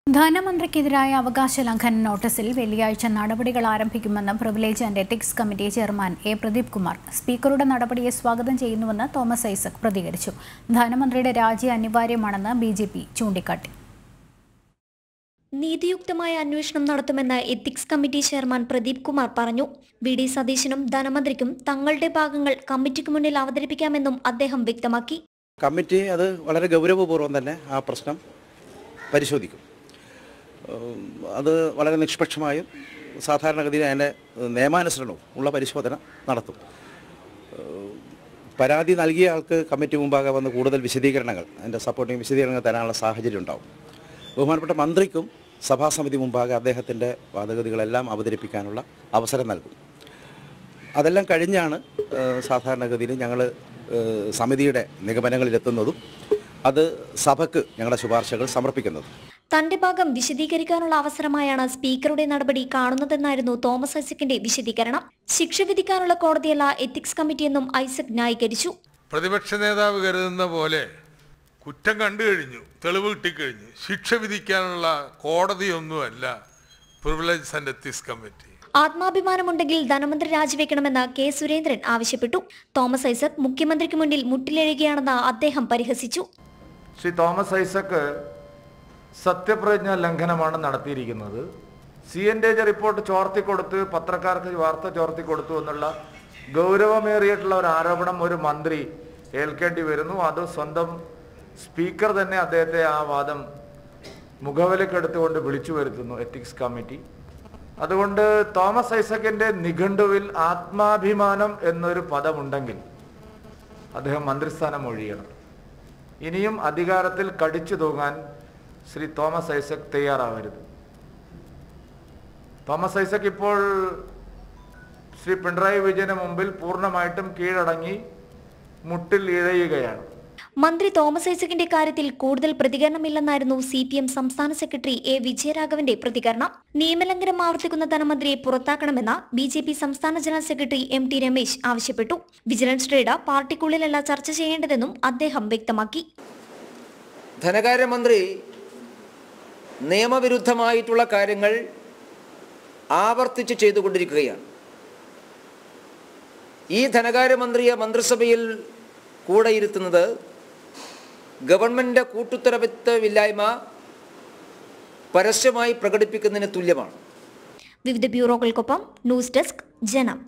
ധനമന്ത്രിക്കെതിരായ അവകാശ ലംഘന നോട്ടീസിൽ വെള്ളിയാഴ്ച നടപടികൾ ആരംഭിക്കുമെന്ന് privilege and ethics committee chairman A Pradeep Kumar സ്പീക്കറുടെ നടപടിയെ സ്വാഗതം ചെയ്യുന്നുവെന്ന് തോമസ് ഐസക് പ്രതികരിച്ചു ധനമന്ത്രിയുടെ രാജി അനിവാര്യമാണെന്ന് ബി ജെ പി ചൂണ്ടിക്കാട്ടി നീതിയുക്തമായ അന്വേഷണം നടത്തുമെന്ന് ethics committee chairman Pradeep Kumar പറഞ്ഞു വി ഡി സതീശനും ധനമന്ത്രിക്കും തങ്ങളുടെ ഭാഗങ്ങൾ കമ്മിറ്റിക്ക് മുന്നിൽ അവതരിപ്പിക്കാമെന്നും അദ്ദേഹം വ്യക്തമാക്കി കമ്മിറ്റി അത് വളരെ ഗൗരവപൂർവ്വം തന്നെ ആ പ്രശ്നം പരിശോധിക്കും ഉം, അത് വളരെ നിഷ്പക്ഷമായും സാധാരണഗതിയിൽ അതിൻ്റെ നിയമാനുസരണവും ഉള്ള പരിശോധന നടത്തും ഉം, പരാതി നൽകിയ ആൾക്ക് കമ്മിറ്റി മുമ്പാകെ വന്ന് കൂടുതൽ വിശദീകരണങ്ങൾ അതിൻ്റെ സപ്പോർട്ടിങ് വിശദീകരണങ്ങൾ തരാനുള്ള സാഹചര്യം ഉണ്ടാവും ബഹുമാനപ്പെട്ട മന്ത്രിക്കും സഭാസമിതി മുമ്പാകെ അദ്ദേഹത്തിൻ്റെ വാദഗതികളെല്ലാം അവതരിപ്പിക്കാനുള്ള അവസരം നൽകും അതെല്ലാം കഴിഞ്ഞാണ് ഏഹ്, സാധാരണഗതിയിൽ ഞങ്ങൾ സമിതിയുടെ നിഗമനങ്ങളിലെത്തുന്നതും അത് സഭയ്ക്ക് ഞങ്ങളുടെ ശുപാർശകൾ സമർപ്പിക്കുന്നതും തന്റെ ഭാഗം വിശദീകരിക്കാനുള്ള അവസരമായാണ് സ്പീക്കറുടെ നടപടി കാണുന്നതെന്നായിരുന്നു തോമസ് ഐസക്കിന്റെ വിശദീകരണം ശിക്ഷ വിധിക്കാനുള്ള കോടതിയല്ല എത്തിക്സ് കമ്മിറ്റിയെന്നും ഐസക് ന്യായീകരിച്ചു പ്രതിപക്ഷ നേതാവ് കരുതുന്ന പോലെ കുറ്റം കണ്ടു കഴിഞ്ഞു തെളിവ് കിട്ടിക്കഴിഞ്ഞു ശിക്ഷ വിധിക്കാനുള്ള കോടതിയൊന്നുമല്ല പ്രിവിലേജ് ആൻഡ് എത്തിക്സ് കമ്മിറ്റി ആത്മാഭിമാനമുണ്ടെങ്കിൽ ധനമന്ത്രി രാജിവെക്കണമെന്ന് കെ സുരേന്ദ്രൻ ആവശ്യപ്പെട്ടു തോമസ് ഐസക് മുഖ്യമന്ത്രിക്ക് മുന്നിൽ മുട്ടിലെഴുകയാണെന്ന് അദ്ദേഹം പരിഹസിച്ചു ശ്രീ തോമസ് ഐസക്ക് സത്യപ്രതിജ്ഞ ലംഘനമാണ് നടത്തിയിരിക്കുന്നത് സി എൻ ഡേജ് റിപ്പോർട്ട് ചോർത്തിക്കൊടുത്ത് പത്രക്കാർക്ക് വാർത്ത ചോർത്തിക്കൊടുത്തു എന്നുള്ള ഗൗരവമേറിയിട്ടുള്ള ഒരു ആരോപണം ഒരു മന്ത്രി ഏൽക്കേണ്ടി വരുന്നു അത് സ്വന്തം സ്പീക്കർ തന്നെ അദ്ദേഹത്തെ ആ വാദം മുഖവിലക്കെടുത്തുകൊണ്ട് വിളിച്ചു വരുത്തുന്നു എത്തിക്സ് കമ്മിറ്റി അതുകൊണ്ട് തോമസ് ഐസക്കിന്റെ നിഘണ്ടുവിൽ ആത്മാഭിമാനം എന്നൊരു പദമുണ്ടെങ്കിൽ അദ്ദേഹം മന്ത്രിസ്ഥാനം ഒഴിയണം ഇനിയും അധികാരത്തിൽ കടിച്ചു തൂങ്ങാൻ ശ്രീ തോമസ് ഐസക് തയ്യാറാവരുത് തോമസ് ഐസക് ഇപ്പോൾ ശ്രീ പിണറായി വിജയന് മുമ്പിൽ പൂർണ്ണമായിട്ടും കീഴടങ്ങി മുട്ടിൽ ഇഴയുകയാണ് മന്ത്രി തോമസ് ഐസക്കിന്റെ കാര്യത്തിൽ കൂടുതൽ പ്രതികരണമില്ലെന്നായിരുന്നു സി പി എം സംസ്ഥാന സെക്രട്ടറി എ വിജയരാഘവന്റെ പ്രതികരണം നിയമലംഘനം ആവർത്തിക്കുന്ന ധനമന്ത്രിയെ പുറത്താക്കണമെന്ന് ബി ജെ പി സംസ്ഥാന general secretary M T Ramesh ആവശ്യപ്പെട്ടു വിജിലൻസ് റെയ്ഡ് പാർട്ടിക്കുള്ളിലല്ല ചർച്ച ചെയ്യേണ്ടതെന്നും അദ്ദേഹം വ്യക്തമാക്കി ധനകാര്യമന്ത്രി നിയമവിരുദ്ധമായിട്ടുള്ള കാര്യങ്ങൾ ആവർത്തിച്ച് ചെയ്തുകൊണ്ടിരിക്കുകയാണ് ഈ ധനകാര്യമന്ത്രിയെ മന്ത്രിസഭയിൽ കൂടെ ഇരുത്തുന്നത് ഗവൺമെൻറ് കൂട്ടുത്തരവിത്വമില്ലായ്മ പരസ്യമായി പ്രകടിപ്പിക്കുന്നതിന് തുല്യമാണ് വിവിധ ബ്യൂറോകൾക്കൊപ്പം ന്യൂസ് ഡെസ്ക് ജനം